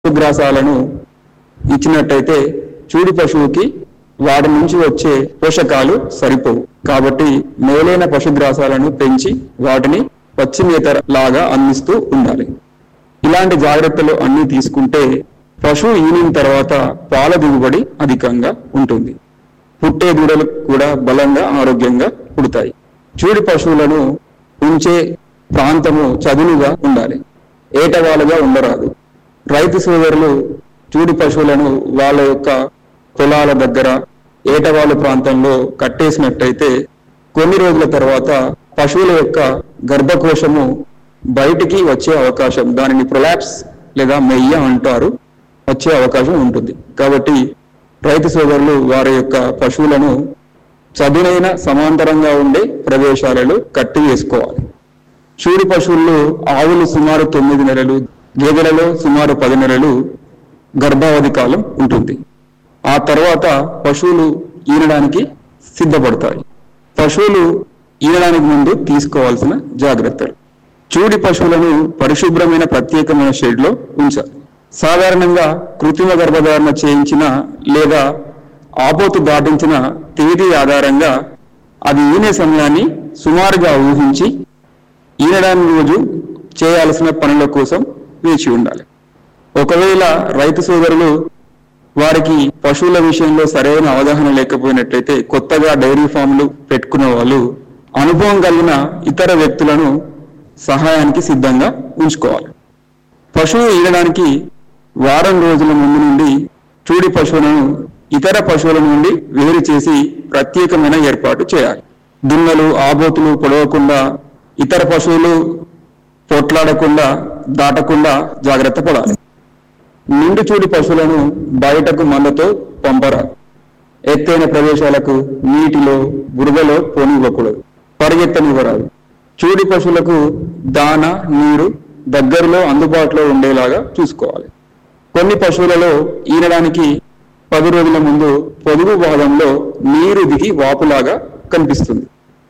పశుగ్రాసాలను ఇచ్చినట్టయితే చూడి పశువుకి వాటి నుంచి వచ్చే పోషకాలు సరిపోవు కాబట్టి మేలైన పశుగ్రాసాలను పెంచి వాటిని పచ్చి మేత లాగా అందిస్తూ ఉండాలి ఇలాంటి జాగ్రత్తలు అన్ని తీసుకుంటే పశువు ఈనిన తర్వాత పాల దిగుబడి అధికంగా ఉంటుంది పుట్టే దూడలు కూడా బలంగా ఆరోగ్యంగా పుడతాయి చూడి పశువులను ఉంచే ప్రాంతము చదునుగా ఉండాలి ఏటవాలుగా ఉండరాదు రైతు సోదరులు చూడి పశువులను వాళ్ళ యొక్క పొలాల దగ్గర ఏటవాలు ప్రాంతంలో కట్టేసినట్టయితే కొన్ని రోజుల తర్వాత పశువుల యొక్క గర్భకోశము బయటికి వచ్చే అవకాశం దానిని ప్రొలాప్స్ లేదా మెయ్య అంటారు వచ్చే అవకాశం ఉంటుంది కాబట్టి రైతు సోదరులు వారి యొక్క పశువులను చదునైన సమాంతరంగా ఉండే ప్రదేశాలలో కట్టి వేసుకోవాలి చూడి పశువుల్లో ఆవులు సుమారు తొమ్మిది నెలలు గేదెలలో సుమారు పది నెలలు గర్భావధి కాలం ఉంటుంది ఆ తర్వాత పశువులు ఈనడానికి సిద్ధపడతాయి పశువులు ఈనడానికి ముందు తీసుకోవాల్సిన జాగ్రత్తలు చూడి పశువులను పరిశుభ్రమైన ప్రత్యేకమైన షెడ్లో ఉంచాలి సాధారణంగా కృత్రిమ గర్భధారణ చేయించిన లేదా ఆపోతు దాటించిన తేదీ ఆధారంగా అది ఈనే సమయాన్ని సుమారుగా ఊహించి ఈనడానికి రోజు చేయాల్సిన పనుల కోసం వేచి ఉండాలి ఒకవేళ రైతు సోదరులు వారికి పశువుల విషయంలో సరైన అవగాహన లేకపోయినట్లయితే కొత్తగా డైరీ ఫామ్లు పెట్టుకున్న వాళ్ళు అనుభవం కలిగిన ఇతర వ్యక్తులను సహాయానికి సిద్ధంగా ఉంచుకోవాలి పశువు ఈయడానికి వారం రోజుల ముందు నుండి చూడి పశువులను ఇతర పశువుల నుండి వేరు చేసి ప్రత్యేకమైన ఏర్పాటు చేయాలి దున్నలు ఆబోతులు పొడవకుండా ఇతర పశువులు పొట్లాడకుండా దాటకుండా జాగ్రత్త పడాలి నిండు చూడి పశువులను బయటకు మందతో పంపరాదు ఎత్తైన ప్రదేశాలకు నీటిలో బురదలో పోనివ్వకూడదు పరిగెత్తనివ్వరాదు చూడి పశువులకు దాన నీరు దగ్గరలో అందుబాటులో ఉండేలాగా చూసుకోవాలి కొన్ని పశువులలో ఈనడానికి పది రోజుల ముందు పొదుగు భాగంలో నీరు దిగి వాపులాగా కనిపిస్తుంది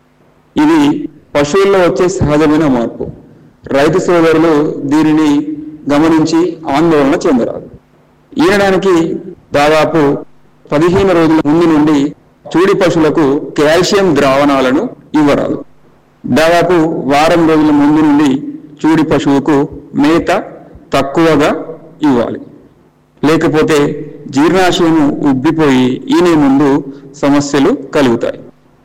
ఇది పశువుల్లో వచ్చే సహజమైన మార్పు రైతు సోదరులు దీనిని గమనించి ఆందోళన చెందరాదు ఈనడానికి దాదాపు పదిహేను రోజుల ముందు నుండి చూడి పశువులకు కాల్షియం ద్రావణాలను ఇవ్వరాదు దాదాపు వారం రోజుల ముందు నుండి చూడి పశువుకు మేత తక్కువగా ఇవ్వాలి లేకపోతే జీర్ణాశయము ఉబ్బిపోయి ఈనే ముందు సమస్యలు కలుగుతాయి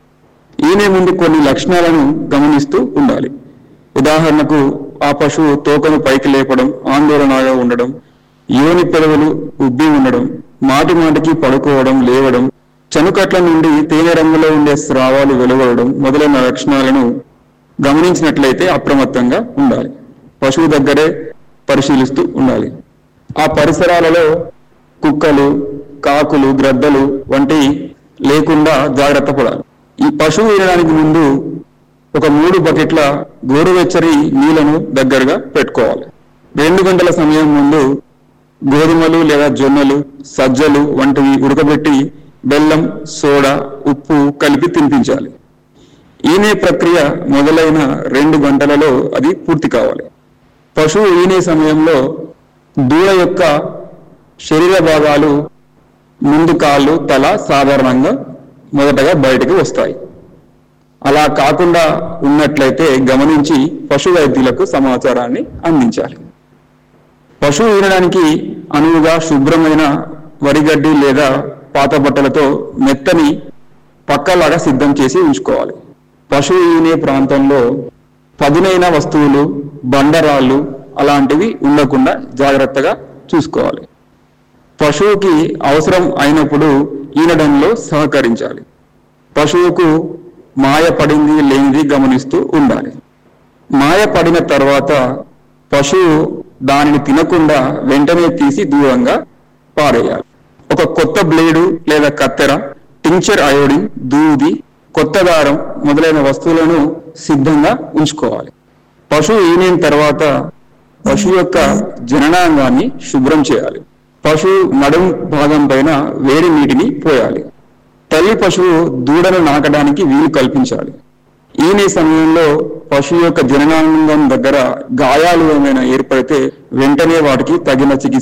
ఈనే ముందు కొన్ని లక్షణాలను గమనిస్తూ ఉండాలి ఉదాహరణకు ఆ పశువు తోకను పైకి లేపడం ఆందోళనగా ఉండడం యోని పెదవులు ఉబ్బి ఉండడం మాటి మాటికి పడుకోవడం లేవడం చనుకట్ల నుండి తేనె రంగులో ఉండే స్రావాలు వెలువడడం మొదలైన లక్షణాలను గమనించినట్లయితే అప్రమత్తంగా ఉండాలి పశువు దగ్గరే పరిశీలిస్తూ ఉండాలి ఆ పరిసరాలలో కుక్కలు కాకులు గ్రద్దలు వంటి లేకుండా జాగ్రత్త పడాలి ఈ పశువు ఈనడానికి ముందు ఒక మూడు బకెట్ల గోరువెచ్చని నీళ్లను దగ్గరగా పెట్టుకోవాలి రెండు గంటల సమయం ముందు గోధుమలు లేదా జొన్నలు సజ్జలు వంటివి ఉడకబెట్టి బెల్లం సోడా ఉప్పు కలిపి తినిపించాలి ఈనే ప్రక్రియ మొదలైన రెండు గంటలలో అది పూర్తి కావాలి పశువు ఈనే సమయంలో దూడ యొక్క శరీర భాగాలు ముందు కాళ్ళు తల సాధారణంగా మొదటగా బయటకు వస్తాయి అలా కాకుండా ఉన్నట్లయితే గమనించి పశు వైద్యులకు సమాచారాన్ని అందించాలి పశువు ఈనడానికి అనువుగా శుభ్రమైన వరిగడ్డి లేదా పాత బట్టలతో మెత్తని పక్కలాగా సిద్ధం చేసి ఉంచుకోవాలి పశువు ఈనే ప్రాంతంలో పదునైన వస్తువులు బండరాళ్ళు అలాంటివి ఉండకుండా జాగ్రత్తగా చూసుకోవాలి పశువుకి అవసరం అయినప్పుడు ఈనడంలో సహకరించాలి పశువుకు మాయ పడింది లేనిది గమనిస్తూ ఉండాలి మాయ పడిన తర్వాత పశువు దానిని తినకుండా వెంటనే తీసి దూరంగా పారేయాలి ఒక కొత్త బ్లేడు లేదా కత్తెర టించర్ అయోడిన్ దూది కొత్త దారం మొదలైన వస్తువులను సిద్ధంగా ఉంచుకోవాలి పశువు ఈనిన తర్వాత పశువు యొక్క జననాంగాన్ని శుభ్రం చేయాలి పశువు నడుం భాగం పైన వేడి నీటిని పోయాలి తల్లి పశువు దూడను నాకడానికి వీలు కల్పించాలి ఈనే సమయంలో పశువు యొక్క జననాంగం దగ్గర గాయాలు ఏమైనా ఏర్పడితే వెంటనే వాటికి తగిన చికిత్స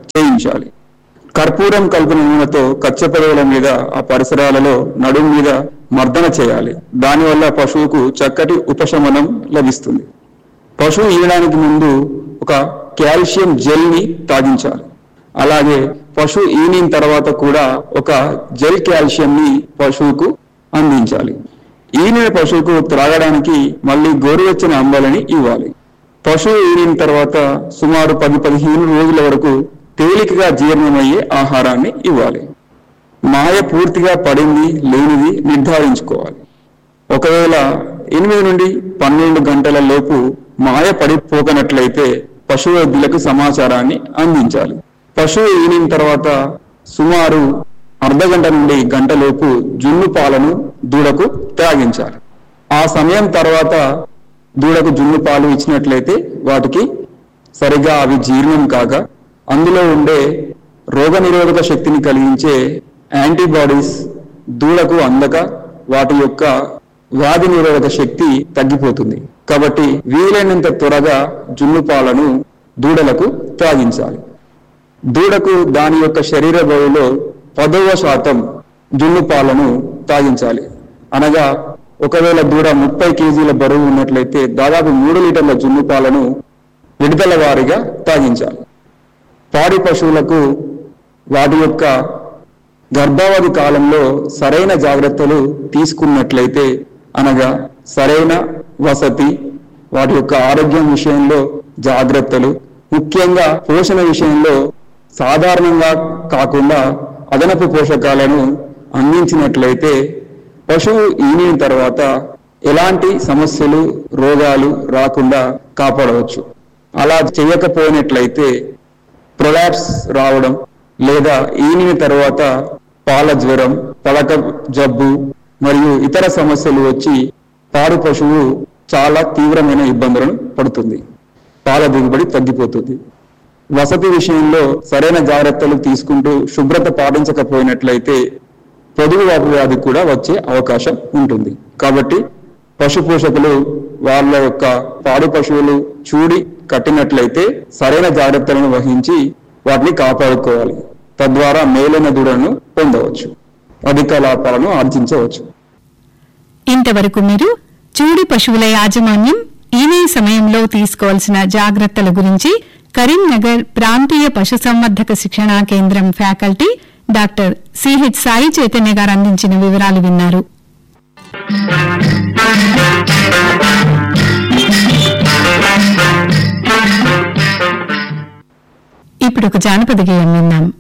చేయించాలి కర్పూరం కలిపిన నూనెతో కచ్చపదవుల మీద ఆ పరిసరాలలో నడుము మీద మర్దన చేయాలి దానివల్ల పశువుకు చక్కటి ఉపశమనం లభిస్తుంది పశువు ఈయడానికి ముందు ఒక కాల్షియం జెల్ ని తాగించాలి అలాగే పశువు ఈనిన తర్వాత కూడా ఒక జెల్ కాల్షియం ని పశువుకు అందించాలి ఈనిన పశువుకు త్రాగడానికి మళ్ళీ గోరువెచ్చని అంబలని ఇవ్వాలి పశువు ఈనిన తర్వాత సుమారు పది పదిహేను రోజుల వరకు తేలికగా జీర్ణమయ్యే ఆహారాన్ని ఇవ్వాలి మాయ పూర్తిగా పడింది లేనిది నిర్ధారించుకోవాలి ఒకవేళ ఎనిమిది నుండి పన్నెండు గంటల లోపు మాయ పడిపోకనట్లయితే పశు వైద్యులకు సమాచారాన్ని అందించాలి పశువు ఈనిన తర్వాత సుమారు అర్ధ గంట నుండి గంట లోపు జున్ను పాలను దూడకు త్రాగించాలి ఆ సమయం తర్వాత దూడకు జున్ను పాలు ఇచ్చినట్లయితే వాటికి సరిగా అవి జీర్ణం కాక అందులో ఉండే రోగనిరోధక శక్తిని కలిగించే యాంటీబాడీస్ దూడకు అందక వాటి యొక్క వ్యాధి నిరోధక శక్తి తగ్గిపోతుంది కాబట్టి వీలైనంత త్వరగా జున్ను పాలను దూడలకు త్రాగించాలి దూడకు దాని యొక్క శరీర బరువులో పదవ శాతం జున్ను పాలను తాగించాలి అనగా ఒకవేళ దూడ ముప్పై కేజీల బరువు ఉన్నట్లయితే దాదాపు మూడు లీటర్ల జున్ను పాలను విడుదల వారీగా తాగించాలి పాడి పశువులకు వాటి యొక్క గర్భావధి కాలంలో సరైన జాగ్రత్తలు తీసుకున్నట్లయితే అనగా సరైన వసతి వాటి యొక్క ఆరోగ్యం విషయంలో జాగ్రత్తలు ముఖ్యంగా పోషణ విషయంలో సాధారణంగా కాకుండా అదనపు పోషకాలను అందించినట్లయితే పశువు ఈనిన తర్వాత ఎలాంటి సమస్యలు రోగాలు రాకుండా కాపాడవచ్చు అలా చేయకపోయినట్లయితే ప్రొలాప్స్ రావడం లేదా ఈనిన తర్వాత పాల జ్వరం పడక జబ్బు మరియు ఇతర సమస్యలు వచ్చి పాడు పశువు చాలా తీవ్రమైన ఇబ్బందులను పడుతుంది పాల దిగుబడి తగ్గిపోతుంది వసతి విషయంలో సరైన జాగ్రత్తలు తీసుకుంటూ శుభ్రత పాటించకపోయినట్లయితే పొదుగు వాపు వ్యాధి కూడా వచ్చే అవకాశం ఉంటుంది కాబట్టి పశు పోషకులు వాళ్ళ యొక్క పాడి పశువులు చూడి కట్టినట్లయితే సరైన జాగ్రత్తలను వహించి వాటిని కాపాడుకోవాలి తద్వారా మేలైన దూడను పొందవచ్చు అధిక లాభాలను ఆర్జించవచ్చు ఇంతవరకు మీరు చూడి పశువుల యాజమాన్యం ఈనే సమయంలో తీసుకోవాల్సిన జాగ్రత్తల గురించి కరీంనగర్ ప్రాంతీయ పశుసంవర్ధక శిక్షణా కేంద్రం faculty doctor CH Sai Chaitanya garu అందించిన వివరాలు విన్నారు ఇప్పుడు ఒక జానపద గేయం విందాం